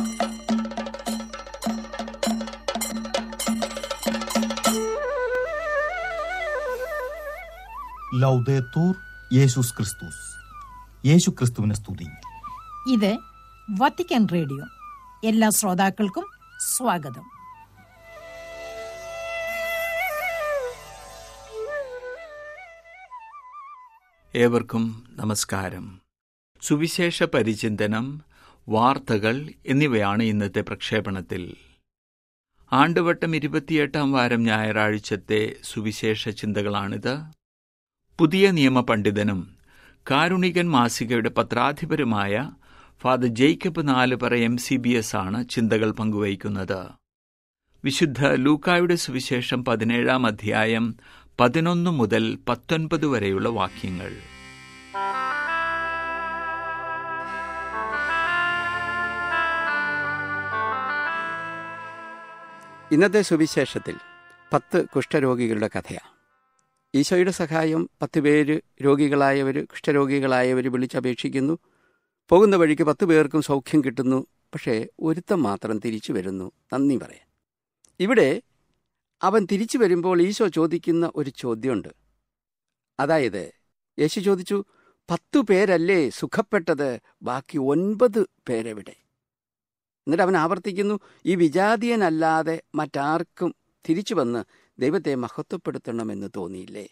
ലൗദേത്തൂർ യേശുസ് ക്രിസ്തുസ് യേശു ക്രിസ്തുവിനെ സ്തുതി ഇത് വത്തിക്കാൻ റേഡിയോ എല്ലാ ശ്രോതാക്കൾക്കും സ്വാഗതം ഏവർക്കും നമസ്കാരം സുവിശേഷ പരിചിന്തനം വാർത്തകൾ എന്നിവയാണ് ഇന്നത്തെ പ്രക്ഷേപണത്തിൽ ആണ്ടുവട്ടം ഇരുപത്തിയെട്ടാം വാരം ഞായറാഴ്ചത്തെ സുവിശേഷ ചിന്തകളാണിത് പുതിയ നിയമ പണ്ഡിതനും കാരുണികൻ മാസികയുടെ പത്രാധിപരുമായ father Jacob Nalupara M C B S ആണ് ചിന്തകൾ പങ്കുവയ്ക്കുന്നത് വിശുദ്ധ ലൂക്കായുടെ സുവിശേഷം പതിനേഴാം അധ്യായം പതിനൊന്ന് മുതൽ പത്തൊൻപത് വരെയുള്ള വാക്യങ്ങൾ ഇന്നത്തെ സുവിശേഷത്തിൽ പത്ത് കുഷ്ഠരോഗികളുടെ കഥയാണ് ഈശോയുടെ സഹായം പത്ത് പേര് രോഗികളായവർ കുഷ്ഠരോഗികളായവർ വിളിച്ചപേക്ഷിക്കുന്നു പോകുന്ന വഴിക്ക് പത്ത് പേർക്കും സൗഖ്യം കിട്ടുന്നു പക്ഷേ ഒരുത്തം മാത്രം തിരിച്ചു വരുന്നു നന്ദി പറയാൻ ഇവിടെ അവൻ തിരിച്ചു വരുമ്പോൾ ഈശോ ചോദിക്കുന്ന ഒരു ചോദ്യമുണ്ട് അതായത് യേശു ചോദിച്ചു പത്തു പേരല്ലേ സുഖപ്പെട്ടത് ബാക്കി ഒൻപത് പേരെവിടെ എന്നിട്ട് അവൻ ആവർത്തിക്കുന്നു ഈ വിജാതീയനല്ലാതെ മറ്റാർക്കും തിരിച്ചു വന്ന് ദൈവത്തെ മഹത്വപ്പെടുത്തണമെന്ന് തോന്നിയില്ലേ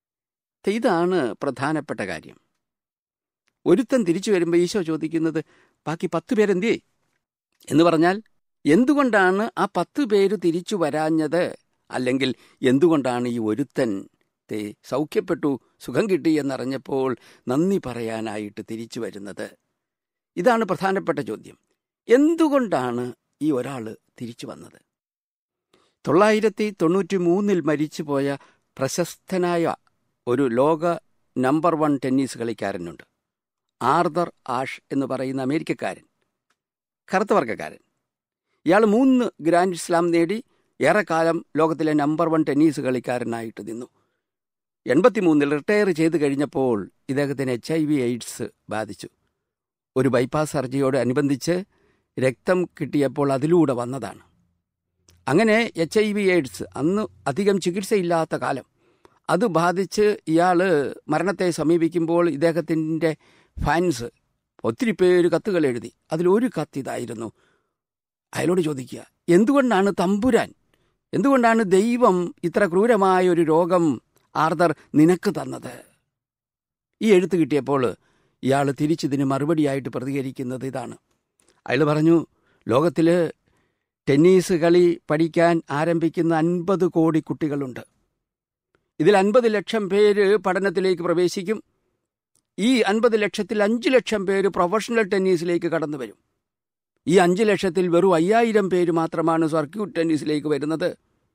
ഇതാണ് പ്രധാനപ്പെട്ട കാര്യം ഒരുത്തൻ തിരിച്ചു വരുമ്പോൾ ഈശോ ചോദിക്കുന്നത് ബാക്കി പത്ത് പേരെന്തേ എന്ന് പറഞ്ഞാൽ എന്തുകൊണ്ടാണ് ആ പത്ത് പേര് തിരിച്ചു വരാഞ്ഞത് അല്ലെങ്കിൽ എന്തുകൊണ്ടാണ് ഈ ഒരുത്തൻ തേ സൗഖ്യപ്പെട്ടു സുഖം കിട്ടി എന്നറിഞ്ഞപ്പോൾ നന്ദി പറയാനായിട്ട് തിരിച്ചു വരുന്നത് ഇതാണ് പ്രധാനപ്പെട്ട ചോദ്യം എന്തുകൊണ്ടാണ് ഈ ഒരാൾ തിരിച്ചു വന്നത് തൊള്ളായിരത്തി തൊണ്ണൂറ്റി മൂന്നിൽ മരിച്ചുപോയ പ്രശസ്തനായ ഒരു ലോക നമ്പർ വൺ ടെന്നീസ് കളിക്കാരനുണ്ട് ആർദർ ആഷ് എന്ന് പറയുന്ന അമേരിക്കക്കാരൻ കറുത്ത വർഗ്ഗക്കാരൻ ഇയാൾ മൂന്ന് ഗ്രാൻഡ് സ്ലാം നേടി ഏറെക്കാലം ലോകത്തിലെ നമ്പർ വൺ ടെന്നീസ് കളിക്കാരനായിട്ട് നിന്നു എൺപത്തിമൂന്നിൽ റിട്ടയർ ചെയ്ത് കഴിഞ്ഞപ്പോൾ ഇദ്ദേഹത്തിന് എച്ച് ഐ വി എയ്ഡ്സ് ബാധിച്ചു ഒരു ബൈപ്പാസ് സർജറിയോട് അനുബന്ധിച്ച് രക്തം കിട്ടിയപ്പോൾ അതിലൂടെ വന്നതാണ് അങ്ങനെ എച്ച് ഐ വി എയ്ഡ്സ് അന്ന് അധികം ചികിത്സയില്ലാത്ത കാലം അത് ബാധിച്ച് ഇയാൾ മരണത്തെ സമീപിക്കുമ്പോൾ ഇദ്ദേഹത്തിൻ്റെ ഫാൻസ് ഒത്തിരി പേര് കത്തുകൾ എഴുതി അതിലൊരു കത്ത് ഇതായിരുന്നു അയാളോട് ചോദിക്കുക എന്തുകൊണ്ടാണ് തമ്പുരാൻ എന്തുകൊണ്ടാണ് ദൈവം ഇത്ര ക്രൂരമായ ഒരു രോഗം ആർദർ നിനക്ക് തന്നത് ഈ എഴുത്ത് കിട്ടിയപ്പോൾ ഇയാൾ തിരിച്ചിതിന് മറുപടിയായിട്ട് പ്രതികരിക്കുന്നത് ഇതാണ് അയാൾ പറഞ്ഞു ലോകത്തിൽ ടെന്നീസ് കളി പഠിക്കാൻ ആരംഭിക്കുന്ന അൻപത് കോടി കുട്ടികളുണ്ട് ഇതിൽ അൻപത് ലക്ഷം പേര് പഠനത്തിലേക്ക് പ്രവേശിക്കും ഈ അൻപത് ലക്ഷത്തിൽ അഞ്ച് ലക്ഷം പേര് പ്രൊഫഷണൽ ടെന്നീസിലേക്ക് കടന്നു വരും ഈ അഞ്ച് ലക്ഷത്തിൽ വെറും അയ്യായിരം പേര് മാത്രമാണ് സർക്യൂട്ട് ടെന്നീസിലേക്ക് വരുന്നത്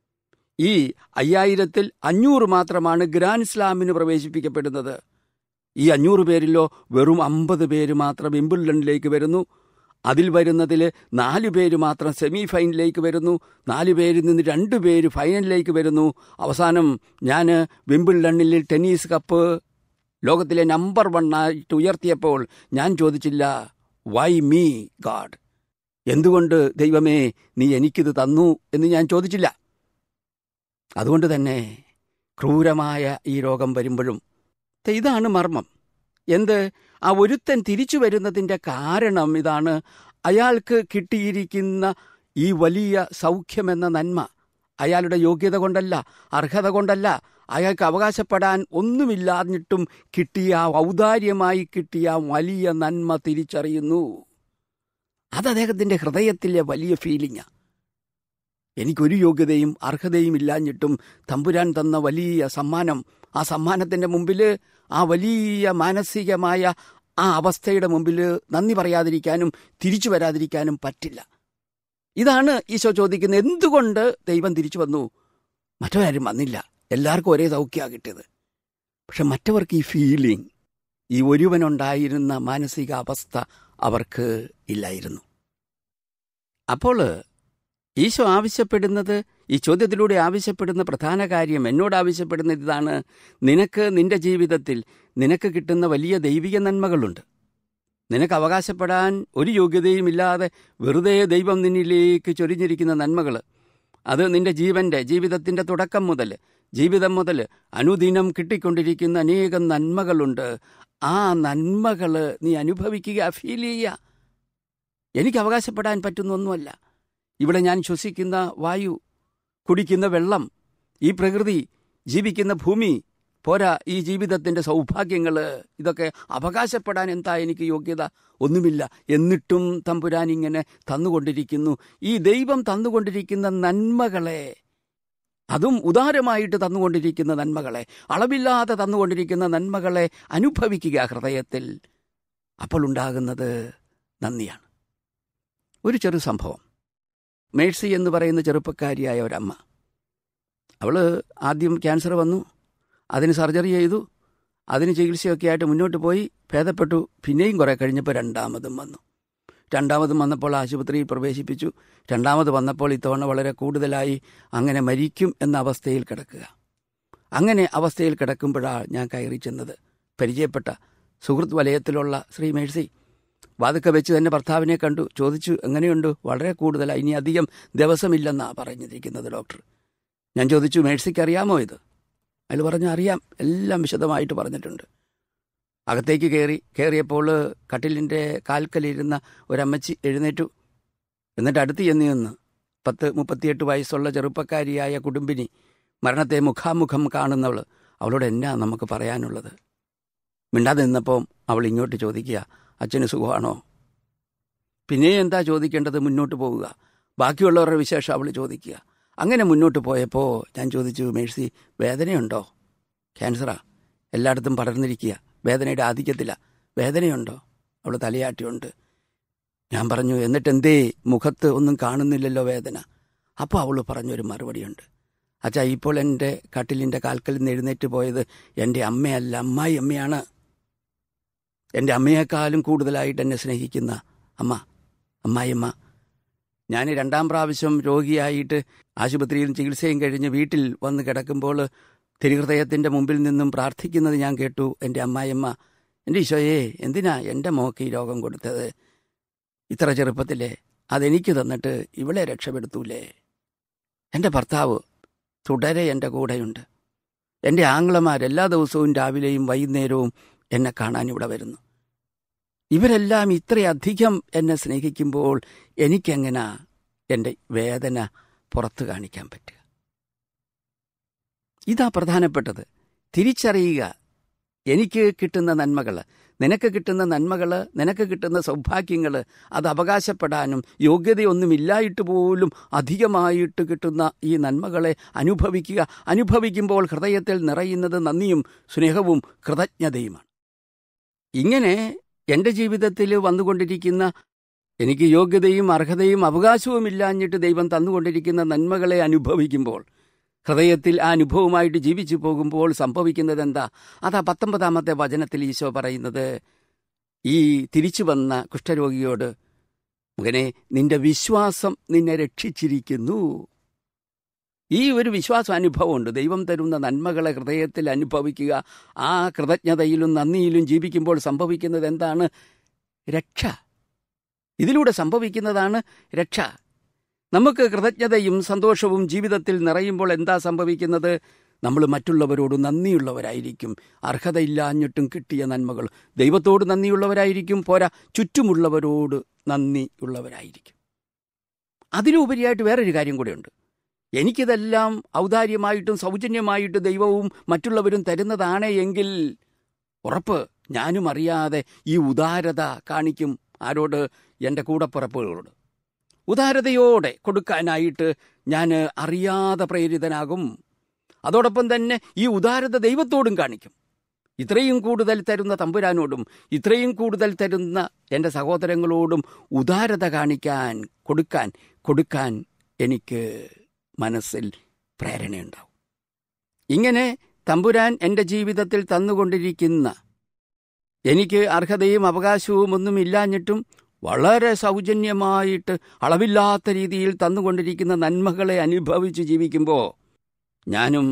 ഈ അയ്യായിരത്തിൽ അഞ്ഞൂറ് മാത്രമാണ് ഗ്രാൻഡ് സ്ലാമിന് പ്രവേശിപ്പിക്കപ്പെടുന്നത് ഈ അഞ്ഞൂറ് പേരിലോ വെറും അമ്പത് പേര് മാത്രം വിംബിൾഡണിലേക്ക് വരുന്നു അതിൽ വരുന്നതിൽ നാല് പേര് മാത്രം സെമി ഫൈനലിലേക്ക് വരുന്നു നാല് പേരിൽ നിന്ന് രണ്ട് പേര് ഫൈനലിലേക്ക് വരുന്നു അവസാനം ഞാൻ വിംബിൾഡണിൽ ടെന്നീസ് കപ്പ് ലോകത്തിലെ നമ്പർ വണ്ണായിട്ട് ഉയർത്തിയപ്പോൾ ഞാൻ ചോദിച്ചില്ല വൈ മീ ഗാഡ് എന്തുകൊണ്ട് ദൈവമേ നീ എനിക്കിത് തന്നു എന്ന് ഞാൻ ചോദിച്ചില്ല അതുകൊണ്ട് തന്നെ ക്രൂരമായ ഈ രോഗം വരുമ്പോഴും ഇതാണ് മർമ്മം എന്ത് ആ ഒരുത്തൻ തിരിച്ചു വരുന്നതിൻ്റെ കാരണം ഇതാണ് അയാൾക്ക് കിട്ടിയിരിക്കുന്ന ഈ വലിയ സൗഖ്യമെന്ന നന്മ അയാളുടെ യോഗ്യത കൊണ്ടല്ല അർഹത കൊണ്ടല്ല അയാൾക്ക് അവകാശപ്പെടാൻ ഒന്നുമില്ലാഞ്ഞിട്ടും കിട്ടിയ ഔദാര്യമായി കിട്ടിയ വലിയ നന്മ തിരിച്ചറിയുന്നു അത് അദ്ദേഹത്തിൻ്റെ ഹൃദയത്തിലെ വലിയ ഫീലിംഗാണ് എനിക്കൊരു യോഗ്യതയും അർഹതയും ഇല്ലാഞ്ഞിട്ടും തമ്പുരാൻ തന്ന വലിയ സമ്മാനം ആ സമ്മാനത്തിൻ്റെ മുമ്പിൽ ആ വലിയ മാനസികമായ ആ അവസ്ഥയുടെ മുമ്പിൽ നന്ദി പറയാതിരിക്കാനും തിരിച്ചു വരാതിരിക്കാനും പറ്റില്ല ഇതാണ് ഈശോ ചോദിക്കുന്നത് എന്തുകൊണ്ട് ദൈവം തിരിച്ചു വന്നു മറ്റവരാരും വന്നില്ല എല്ലാവർക്കും ഒരേ സൗഖ്യമാണ് കിട്ടിയത് പക്ഷെ മറ്റവർക്ക് ഈ ഫീലിംഗ് ഈ ഒരുവനുണ്ടായിരുന്ന മാനസിക അവസ്ഥ അവർക്ക് ഇല്ലായിരുന്നു അപ്പോൾ ഈശോ ആവശ്യപ്പെടുന്നത് ഈ ചോദ്യത്തിലൂടെ ആവശ്യപ്പെടുന്ന പ്രധാന കാര്യം എന്നോട് ആവശ്യപ്പെടുന്നത് ഇതാണ് നിനക്ക് നിന്റെ ജീവിതത്തിൽ നിനക്ക് കിട്ടുന്ന വലിയ ദൈവിക നന്മകളുണ്ട് നിനക്ക് അവകാശപ്പെടാൻ ഒരു യോഗ്യതയും ഇല്ലാതെ വെറുതെ ദൈവം നിന്നിലേക്ക് ചൊരിഞ്ഞിരിക്കുന്ന നന്മകൾ അത് നിന്റെ ജീവന്റെ ജീവിതത്തിന്റെ തുടക്കം മുതൽ ജീവിതം മുതൽ അനുദിനം കിട്ടിക്കൊണ്ടിരിക്കുന്ന അനേകം നന്മകളുണ്ട് ആ നന്മകൾ നീ അനുഭവിക്കുക ഫീൽ ചെയ്യുക എനിക്ക് അവകാശപ്പെടാൻ പറ്റുന്നൊന്നുമല്ല ഇവിടെ ഞാൻ ശ്വസിക്കുന്ന വായു കുടിക്കുന്ന വെള്ളം ഈ പ്രകൃതി ജീവിക്കുന്ന ഭൂമി പോരാ ഈ ജീവിതത്തിന്റെ സൗഭാഗ്യങ്ങൾ ഇതൊക്കെ അവകാശപ്പെടാൻ എന്താ എനിക്ക് യോഗ്യത ഒന്നുമില്ല എന്നിട്ടും തമ്പുരാൻ ഇങ്ങനെ തന്നുകൊണ്ടിരിക്കുന്നു ഈ ദൈവം തന്നുകൊണ്ടിരിക്കുന്ന നന്മകളെ അതും ഉദാരമായിട്ട് തന്നുകൊണ്ടിരിക്കുന്ന നന്മകളെ അളവില്ലാതെ തന്നുകൊണ്ടിരിക്കുന്ന നന്മകളെ അനുഭവിക്കുക ഹൃദയത്തിൽ അപ്പോൾ ഉണ്ടാകുന്നത് നന്ദിയാണ് ഒരു ചെറു സംഭവം മേഴ്സി എന്ന് പറയുന്ന ചെറുപ്പക്കാരിയായ ഒരമ്മ അവള് ആദ്യം ക്യാൻസർ വന്നു അതിന് സർജറി ചെയ്തു അതിന് ചികിത്സയൊക്കെ ആയിട്ട് മുന്നോട്ട് പോയി ഭേദപ്പെട്ടു പിന്നെയും കുറേ കഴിഞ്ഞപ്പോൾ രണ്ടാമതും വന്നു രണ്ടാമതും വന്നപ്പോൾ ആശുപത്രിയിൽ പ്രവേശിപ്പിച്ചു രണ്ടാമത് വന്നപ്പോൾ ഇത്തവണ വളരെ കൂടുതലായി അങ്ങനെ മരിക്കും എന്ന അവസ്ഥയിൽ കിടക്കുക അങ്ങനെ അവസ്ഥയിൽ കിടക്കുമ്പോഴാണ് ഞാൻ കയറി ചെന്നത് പരിചയപ്പെട്ട സുഹൃത്ത് വലയത്തിലുള്ള ശ്രീ മേഴ്സി വാതുക്ക വെച്ച് തന്നെ ഭർത്താവിനെ കണ്ടു ചോദിച്ചു എങ്ങനെയുണ്ട് വളരെ കൂടുതലായി ഇനി അധികം ദിവസമില്ലെന്നാണ് പറഞ്ഞിരിക്കുന്നത് ഡോക്ടർ ഞാൻ ചോദിച്ചു മേഴ്സിക്ക് അറിയാമോ ഇത് അയാൾ പറഞ്ഞു അറിയാം എല്ലാം വിശദമായിട്ട് പറഞ്ഞിട്ടുണ്ട് അകത്തേക്ക് കയറി കയറിയപ്പോൾ കട്ടിലിൻ്റെ കാൽക്കലിരുന്ന ഒരമ്മച്ചി എഴുന്നേറ്റു എന്നിട്ട് അടുത്ത് ചെന്ന് നിന്ന് പത്ത് മുപ്പത്തിയെട്ട് വയസ്സുള്ള ചെറുപ്പക്കാരിയായ കുടുംബിനി മരണത്തെ മുഖാമുഖം കാണുന്നവൾ അവളോട് എന്നാ നമുക്ക് പറയാനുള്ളത് മിണ്ടാതെ നിന്നപ്പോൾ അവൾ ഇങ്ങോട്ട് ചോദിക്കുക അച്ഛന് സുഖമാണോ പിന്നെ എന്താ ചോദിക്കേണ്ടത് മുന്നോട്ട് പോവുക ബാക്കിയുള്ളവരുടെ വിശേഷം അവൾ ചോദിക്കുക അങ്ങനെ മുന്നോട്ട് പോയപ്പോൾ ഞാൻ ചോദിച്ചു മേഴ്സി വേദനയുണ്ടോ ക്യാൻസറാ എല്ലായിടത്തും പടർന്നിരിക്കുക വേദനയുടെ ആധിക്യത്തില വേദനയുണ്ടോ അവൾ തലയാട്ടിയുണ്ട് ഞാൻ പറഞ്ഞു എന്നിട്ട് എന്തേ മുഖത്ത് ഒന്നും കാണുന്നില്ലല്ലോ വേദന അപ്പോൾ അവൾ പറഞ്ഞൊരു മറുപടിയുണ്ട് അച്ഛാ ഇപ്പോൾ എൻ്റെ കട്ടിലിൻ്റെ കാൽക്കൽ നിന്ന് എഴുന്നേറ്റ് പോയത് എൻ്റെ അമ്മയല്ല അമ്മായി അമ്മയാണ് എൻ്റെ അമ്മയെക്കാളും കൂടുതലായിട്ട് എന്നെ സ്നേഹിക്കുന്ന അമ്മ അമ്മായിയമ്മ ഞാൻ രണ്ടാം പ്രാവശ്യം രോഗിയായിട്ട് ആശുപത്രിയിൽ ചികിത്സയും കഴിഞ്ഞ് വീട്ടിൽ വന്ന് കിടക്കുമ്പോൾ തിരുഹൃദയത്തിൻ്റെ മുമ്പിൽ നിന്നും പ്രാർത്ഥിക്കുന്നത് ഞാൻ കേട്ടു എൻ്റെ അമ്മായിയമ്മ എൻ്റെ ഈശോയെ എന്തിനാ എൻ്റെ മോക്ക് ഈ രോഗം കൊടുത്തത് ഇത്ര ചെറുപ്പത്തിലെ അതെനിക്ക് തന്നിട്ട് ഇവളെ രക്ഷപ്പെടുത്തൂലേ എൻ്റെ ഭർത്താവ് തുടരെ എൻ്റെ കൂടെയുണ്ട് എൻ്റെ ആങ്ങളമാർ എല്ലാ ദിവസവും രാവിലെയും വൈകുന്നേരവും എന്നെ കാണാൻ ഇവിടെ വരുന്നു ഇവരെല്ലാം ഇത്രയധികം എന്നെ സ്നേഹിക്കുമ്പോൾ എനിക്കെങ്ങനാ എൻ്റെ വേദന പുറത്തു കാണിക്കാൻ പറ്റുക ഇതാ പ്രധാനപ്പെട്ടത് തിരിച്ചറിയുക എനിക്ക് കിട്ടുന്ന നന്മകൾ നിനക്ക് കിട്ടുന്ന നന്മകൾ നിനക്ക് കിട്ടുന്ന സൗഭാഗ്യങ്ങൾ അത് അവകാശപ്പെടാനും യോഗ്യതയൊന്നുമില്ലായിട്ട് പോലും അധികമായിട്ട് കിട്ടുന്ന ഈ നന്മകളെ അനുഭവിക്കുക അനുഭവിക്കുമ്പോൾ ഹൃദയത്തിൽ നിറയുന്നത് നന്ദിയും സ്നേഹവും കൃതജ്ഞതയുമാണ് ഇങ്ങനെ എൻ്റെ ജീവിതത്തിൽ വന്നുകൊണ്ടിരിക്കുന്ന എനിക്ക് യോഗ്യതയും അർഹതയും അവകാശവും ഇല്ലാഞ്ഞിട്ട് ദൈവം തന്നുകൊണ്ടിരിക്കുന്ന നന്മകളെ അനുഭവിക്കുമ്പോൾ ഹൃദയത്തിൽ ആ അനുഭവമായിട്ട് ജീവിച്ചു പോകുമ്പോൾ സംഭവിക്കുന്നത് എന്താ അതാ പത്തൊമ്പതാമത്തെ വചനത്തിൽ ഈശോ പറയുന്നത് ഈ തിരിച്ചു വന്ന കുഷ്ഠരോഗിയോട് മകനെ നിന്റെ വിശ്വാസം നിന്നെ രക്ഷിച്ചിരിക്കുന്നു ഈ ഒരു വിശ്വാസാനുഭവമുണ്ട് ദൈവം തരുന്ന നന്മകളെ ഹൃദയത്തിൽ അനുഭവിക്കുക ആ കൃതജ്ഞതയിലും നന്ദിയിലും ജീവിക്കുമ്പോൾ സംഭവിക്കുന്നത് എന്താണ് രക്ഷ ഇതിലൂടെ സംഭവിക്കുന്നതാണ് രക്ഷ നമുക്ക് കൃതജ്ഞതയും സന്തോഷവും ജീവിതത്തിൽ നിറയുമ്പോൾ എന്താ സംഭവിക്കുന്നത് നമ്മൾ മറ്റുള്ളവരോട് നന്ദിയുള്ളവരായിരിക്കും അർഹതയില്ലാഞ്ഞിട്ടും കിട്ടിയ നന്മകൾ ദൈവത്തോട് നന്ദിയുള്ളവരായിരിക്കും പോരാ ചുറ്റുമുള്ളവരോട് നന്ദിയുള്ളവരായിരിക്കും അതിലുപരിയായിട്ട് വേറൊരു കാര്യം കൂടെയുണ്ട് എനിക്കിതെല്ലാം ഔദാര്യമായിട്ടും സൗജന്യമായിട്ട് ദൈവവും മറ്റുള്ളവരും തരുന്നതാണ് എങ്കിൽ ഉറപ്പ് ഞാനും അറിയാതെ ഈ ഉദാരത കാണിക്കും ആരോട് എൻ്റെ കൂടപ്പിറപ്പുകളോട് ഉദാരതയോടെ കൊടുക്കാനായിട്ട് ഞാൻ അറിയാതെ പ്രേരിതനാകും അതോടൊപ്പം തന്നെ ഈ ഉദാരത ദൈവത്തോടും കാണിക്കും ഇത്രയും കൂടുതൽ തരുന്ന തമ്പുരാനോടും ഇത്രയും കൂടുതൽ തരുന്ന എൻ്റെ സഹോദരങ്ങളോടും ഉദാരത കാണിക്കാൻ കൊടുക്കാൻ കൊടുക്കാൻ എനിക്ക് മനസ്സിൽ പ്രേരണയുണ്ടാവും ഇങ്ങനെ തമ്പുരാൻ എൻ്റെ ജീവിതത്തിൽ തന്നുകൊണ്ടിരിക്കുന്ന എനിക്ക് അർഹതയും അവകാശവും ഒന്നും ഇല്ലാഞ്ഞിട്ടും വളരെ സൗജന്യമായിട്ട് അളവില്ലാത്ത രീതിയിൽ തന്നുകൊണ്ടിരിക്കുന്ന നന്മകളെ അനുഭവിച്ച് ജീവിക്കുമ്പോൾ ഞാനും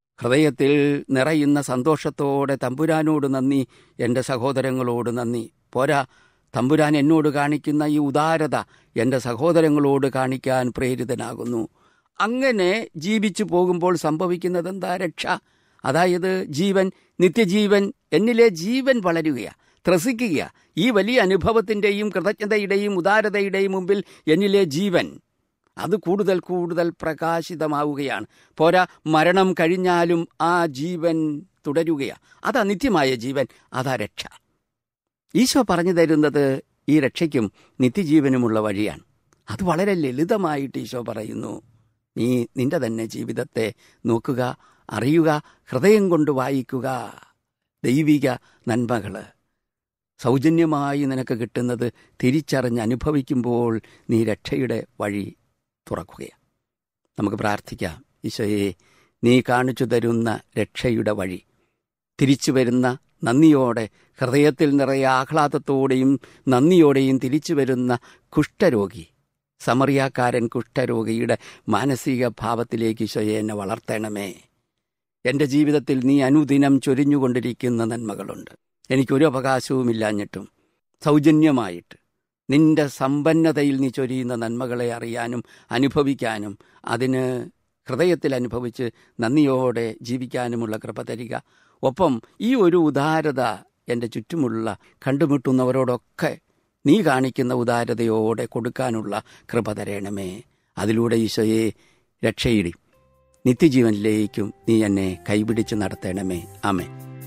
ഹൃദയത്തിൽ നിറയുന്ന സന്തോഷത്തോടെ തമ്പുരാനോട് നന്ദി എൻ്റെ സഹോദരങ്ങളോട് നന്ദി പോരാ തമ്പുരാൻ എന്നോട് കാണിക്കുന്ന ഈ ഉദാരത എൻ്റെ സഹോദരങ്ങളോട് കാണിക്കാൻ പ്രേരിതനാകുന്നു അങ്ങനെ ജീവിച്ചു പോകുമ്പോൾ സംഭവിക്കുന്നത് എന്താ രക്ഷ അതായത് ജീവൻ നിത്യജീവൻ എന്നിലെ ജീവൻ വളരുകയാ ത്രസിക്കുക ഈ വലിയ അനുഭവത്തിൻ്റെയും കൃതജ്ഞതയുടെയും ഉദാരതയുടെയും മുമ്പിൽ എന്നിലെ ജീവൻ അത് കൂടുതൽ കൂടുതൽ പ്രകാശിതമാവുകയാണ് പോരാ മരണം കഴിഞ്ഞാലും ആ ജീവൻ തുടരുകയാണ് അതാ നിത്യമായ ജീവൻ അതാ രക്ഷ ഈശോ പറഞ്ഞു തരുന്നത് ഈ രക്ഷയ്ക്കും നിത്യജീവനുമുള്ള വഴിയാണ് അത് വളരെ ലളിതമായിട്ട് ഈശോ പറയുന്നു നീ നിന്റെ തന്നെ ജീവിതത്തെ നോക്കുക അറിയുക ഹൃദയം കൊണ്ട് വായിക്കുക ദൈവിക നന്മകള് സൗജന്യമായി നിനക്ക് കിട്ടുന്നത് തിരിച്ചറിഞ്ഞ് അനുഭവിക്കുമ്പോൾ നീ രക്ഷയുടെ വഴി തുറക്കുകയാണ് നമുക്ക് പ്രാർത്ഥിക്കാം ഈശോയെ നീ കാണിച്ചു തരുന്ന രക്ഷയുടെ വഴി തിരിച്ചു വരുന്ന നന്ദിയോടെ ഹൃദയത്തിൽ നിറയെ ആഹ്ലാദത്തോടെയും നന്ദിയോടെയും തിരിച്ചു വരുന്ന കുഷ്ഠരോഗി സമറിയാക്കാരൻ കുഷ്ഠരോഗിയുടെ മാനസിക ഭാവത്തിലേക്ക് ഈശോയെ എന്നെ വളർത്തണമേ എൻ്റെ ജീവിതത്തിൽ നീ അനുദിനം ചൊരിഞ്ഞുകൊണ്ടിരിക്കുന്ന നന്മകളുണ്ട് എനിക്കൊരു അവകാശവുമില്ലാഞ്ഞിട്ടും സൗജന്യമായിട്ട് നിന്റെ സമ്പന്നതയിൽ നീ ചൊരിയുന്ന നന്മകളെ അറിയാനും അനുഭവിക്കാനും അതിന് ഹൃദയത്തിൽ അനുഭവിച്ച് നന്ദിയോടെ ജീവിക്കാനുമുള്ള കൃപ തരിക ഒപ്പം ഈ ഒരു ഉദാരത എൻ്റെ ചുറ്റുമുള്ള കണ്ടുമുട്ടുന്നവരോടൊക്കെ നീ കാണിക്കുന്ന ഉദാരതയോടെ കൊടുക്കാനുള്ള കൃപ തരണമേ അതിലൂടെ ഈശോയെ രക്ഷയിടി നിത്യജീവനിലേക്കും നീ എന്നെ കൈപിടിച്ച് നടത്തണമേ ആമേ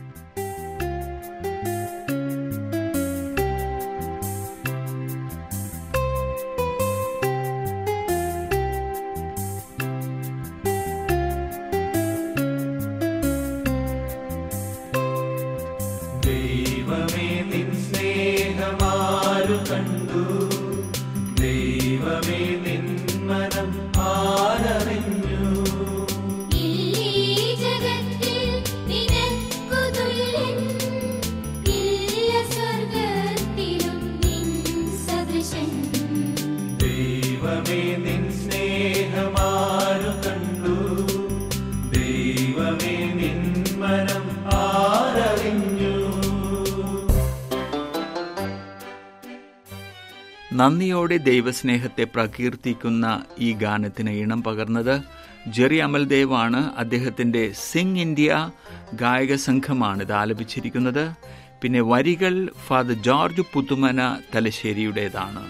ദൈവമേ നിൻ സ്നേഹമാരു കണ്ടു ദൈവമേ നിൻ മനം ആരറിഞ്ഞു ഇല്ലീ ജഗത്തിൽ നിനക്കു തുല്യൻ ഇല്ല സ്വർഗത്തിലും നിൻ സദൃശൻ ദൈവമേ നിൻ സ്നേഹമാരു കണ്ടു ദൈവമേ നിൻ മനം ആരറിഞ്ഞു നന്ദിയോടെ ദൈവസ്നേഹത്തെ പ്രകീർത്തിക്കുന്ന ഈ ഗാനത്തിന് ഇണം പകർന്നത് ജെറി അമൽദേവ് ആണ് അദ്ദേഹത്തിന്റെ സിംഗ് ഇന്ത്യ ഗായക സംഘമാണ് ഇത് ആലപിച്ചിരിക്കുന്നത് പിന്നെ വരികൾ ഫാദർ ജോർജ് പുത്തുമന തലശ്ശേരിയുടേതാണ്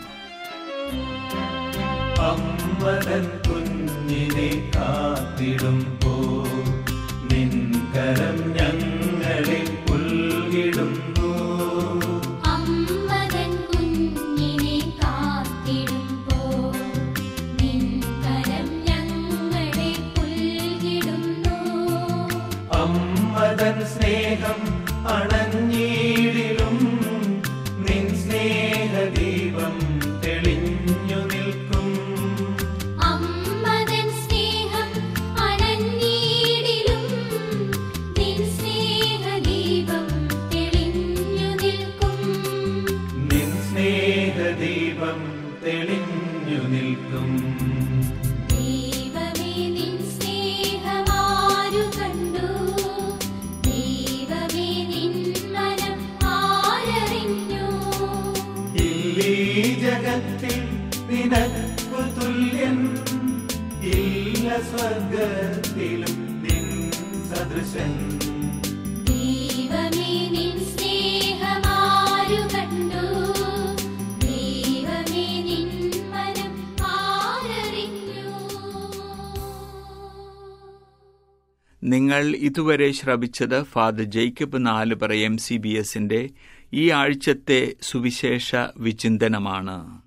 അമ്മതൻ കുഞ്ഞിനെ കാത്തിടുമ്പോ നിൻകരം ഞങ്ങളെ പുൽകിടുന്നു അമ്മതൻ കുഞ്ഞിനെ കാത്തിടുമ്പോൾ നിൻ കരം ഞങ്ങളെ പുൽകിടുന്നു അമ്മതൻ സ്നേഹം അണഞ്ഞീടിലും നിൻ സ്നേഹദീപം തെളിഞ്ഞു നിൽക്കും അമ്മതൻ സ്നേഹം അണഞ്ഞീടിലും നിൻ സ്നേഹദീപം തെളിഞ്ഞു നിൽക്കും നിൻ സ്നേഹദീപം തെളിഞ്ഞു നിൽക്കും ദൈവമേ നിൻ സ്നേഹമാരു കണ്ടു ദൈവമേ നിൻ മനം ആരറിഞ്ഞു ഇല്ലീ ജഗത്തിൽ നിനക്കു തുല്യൻ ഇല്ല സ്വർഗത്തിലും നിൻ സദൃശൻ ദൈവമേ നിൻ സ്നേഹമാരു കണ്ടു ദൈവമേ നിൻ മനം ആരറിഞ്ഞു നിങ്ങൾ ഇതുവരെ ശ്രവിച്ചത് father Jacob Nalupara M C B എസിന്റെ ഈ ആഴ്ചത്തെ സുവിശേഷ വിചിന്തനമാണ്